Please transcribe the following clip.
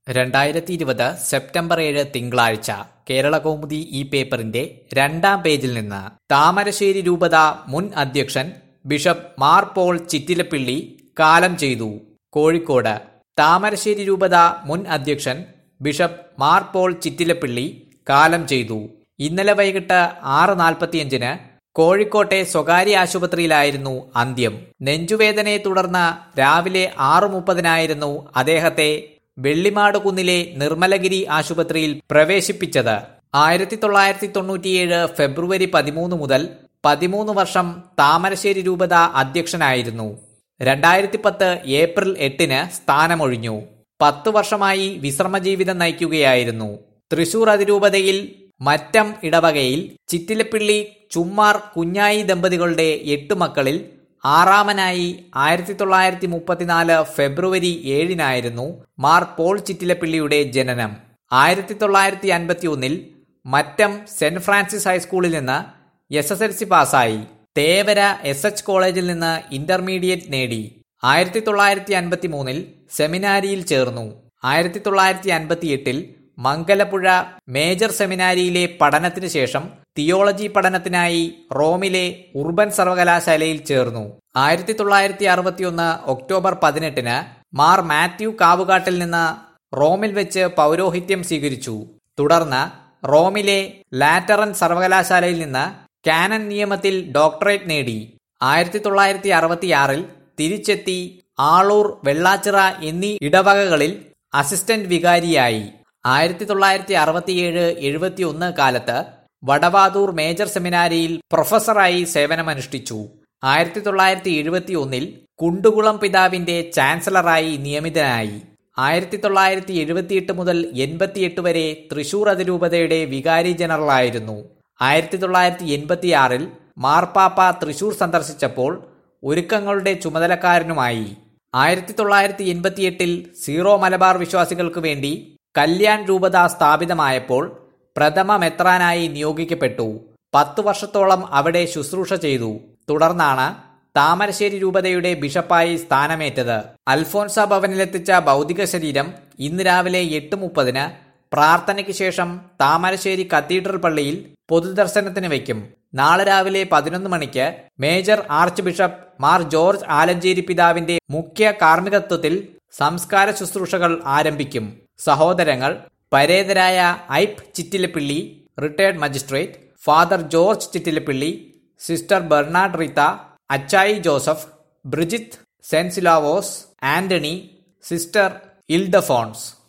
രണ്ടായിരത്തി ഇരുപത് സെപ്റ്റംബർ ഏഴ് തിങ്കളാഴ്ച കേരളകൗമുദി ഈ പേപ്പറിന്റെ രണ്ടാം പേജിൽ നിന്ന് താമരശ്ശേരി രൂപത മുൻ അധ്യക്ഷൻ ബിഷപ്പ് മാർ പോൾ ചിറ്റിലപ്പിള്ളി കാലം ചെയ്തു കോഴിക്കോട് താമരശ്ശേരി രൂപത മുൻ അധ്യക്ഷൻ ബിഷപ്പ് മാർ പോൾ ചിറ്റിലപ്പിള്ളി കാലം ചെയ്തു ഇന്നലെ വൈകിട്ട് ആറ് നാൽപ്പത്തിയഞ്ചിന് കോഴിക്കോട്ടെ സ്വകാര്യ ആശുപത്രിയിലായിരുന്നു അന്ത്യം നെഞ്ചുവേദനയെ തുടർന്ന് രാവിലെ ആറു മുപ്പതിനായിരുന്നു അദ്ദേഹത്തെ വെള്ളിമാട് കുന്നിലെ നിർമ്മലഗിരി ആശുപത്രിയിൽ പ്രവേശിപ്പിച്ചത് ആയിരത്തി തൊള്ളായിരത്തി തൊണ്ണൂറ്റിയേഴ് ഫെബ്രുവരി പതിമൂന്ന് മുതൽ പതിമൂന്ന് വർഷം താമരശ്ശേരി രൂപത അധ്യക്ഷനായിരുന്നു രണ്ടായിരത്തി പത്ത് ഏപ്രിൽ എട്ടിന് സ്ഥാനമൊഴിഞ്ഞു പത്തു വർഷമായി വിശ്രമജീവിതം നയിക്കുകയായിരുന്നു തൃശൂർ അതിരൂപതയിൽ മറ്റം ഇടവകയിൽ ചിറ്റിലപ്പിള്ളി ചുമ്മാർ കുഞ്ഞായി ദമ്പതികളുടെ എട്ട് മക്കളിൽ ആറാമനായി ആയിരത്തി തൊള്ളായിരത്തി മുപ്പത്തിനാല് ഫെബ്രുവരി ഏഴിനായിരുന്നു മാർ പോൾ ചിറ്റിലപ്പിള്ളിയുടെ ജനനം ആയിരത്തി തൊള്ളായിരത്തി അൻപത്തി ഒന്നിൽ മറ്റം സെന്റ് ഫ്രാൻസിസ് ഹൈസ്കൂളിൽ നിന്ന് എസ് എസ് എൽ സി പാസ്സായി തേവര എസ് എച്ച് കോളേജിൽ നിന്ന് ഇന്റർമീഡിയറ്റ് നേടി ആയിരത്തി തൊള്ളായിരത്തി അൻപത്തി മൂന്നിൽ സെമിനാരിയിൽ ചേർന്നു ആയിരത്തി തൊള്ളായിരത്തി അൻപത്തി എട്ടിൽ മംഗലപ്പുഴ മേജർ സെമിനാരിയിലെ പഠനത്തിന് ശേഷം തിയോളജി പഠനത്തിനായി റോമിലെ ഉർബൻ സർവകലാശാലയിൽ ചേർന്നു ആയിരത്തി തൊള്ളായിരത്തി അറുപത്തിയൊന്ന് ഒക്ടോബർ പതിനെട്ടിന് മാർ മാത്യു കാവുകാട്ടിൽ നിന്ന് റോമിൽ വെച്ച് പൗരോഹിത്യം സ്വീകരിച്ചു തുടർന്ന് റോമിലെ ലാറ്ററൻ സർവകലാശാലയിൽ നിന്ന് കാനൻ നിയമത്തിൽ ഡോക്ടറേറ്റ് നേടി ആയിരത്തി തൊള്ളായിരത്തി അറുപത്തിയാറിൽ തിരിച്ചെത്തി ആളൂർ വെള്ളാച്ചിറ എന്നീ ഇടവകകളിൽ അസിസ്റ്റന്റ് വികാരിയായി ആയിരത്തി തൊള്ളായിരത്തി അറുപത്തിയേഴ് എഴുപത്തിയൊന്ന് കാലത്ത് വടവാതൂർ മേജർ സെമിനാരിയിൽ പ്രൊഫസറായി സേവനമനുഷ്ഠിച്ചു ആയിരത്തി തൊള്ളായിരത്തി എഴുപത്തി ഒന്നിൽ കുണ്ടുകുളം പിതാവിന്റെ ചാൻസലറായി നിയമിതനായി ആയിരത്തി തൊള്ളായിരത്തി എഴുപത്തിയെട്ട് മുതൽ എൺപത്തിയെട്ട് വരെ തൃശൂർ അതിരൂപതയുടെ വികാരി ജനറലായിരുന്നു ആയിരത്തി തൊള്ളായിരത്തി എൺപത്തിയാറിൽ മാർപ്പാപ്പ തൃശൂർ സന്ദർശിച്ചപ്പോൾ ഒരുക്കങ്ങളുടെ ചുമതലക്കാരനുമായി ആയിരത്തി തൊള്ളായിരത്തി എൺപത്തിയെട്ടിൽ സീറോ മലബാർ വിശ്വാസികൾക്ക് വേണ്ടി കല്യാൺ രൂപത സ്ഥാപിതമായപ്പോൾ പ്രഥമ മെത്രാനായി നിയോഗിക്കപ്പെട്ടു പത്തു വർഷത്തോളം അവിടെ ശുശ്രൂഷ ചെയ്തു തുടർന്നാണ് താമരശ്ശേരി രൂപതയുടെ ബിഷപ്പായി സ്ഥാനമേറ്റത് അൽഫോൻസ ഭവനിലെത്തിച്ച ഭൗതിക ശരീരം ഇന്ന് രാവിലെ എട്ട് മുപ്പതിന് പ്രാർത്ഥനയ്ക്ക് ശേഷം താമരശ്ശേരി കത്തീഡ്രൽ പള്ളിയിൽ പൊതുദർശനത്തിന് വയ്ക്കും നാളെ രാവിലെ പതിനൊന്ന് മണിക്ക് major archbishop Mar George Alencherry പിതാവിന്റെ മുഖ്യ കാർമ്മികത്വത്തിൽ സംസ്കാര ശുശ്രൂഷകൾ ആരംഭിക്കും സഹോദരങ്ങൾ പരേതരായ Ipe Chittilappilly retired magistrate father George Chittilappilly sister Bernard Rita Achayi Joseph Bridget സെൻസിലാവോസ് ആന്റണി സിസ്റ്റർ ഇൽഡഫോൺസ്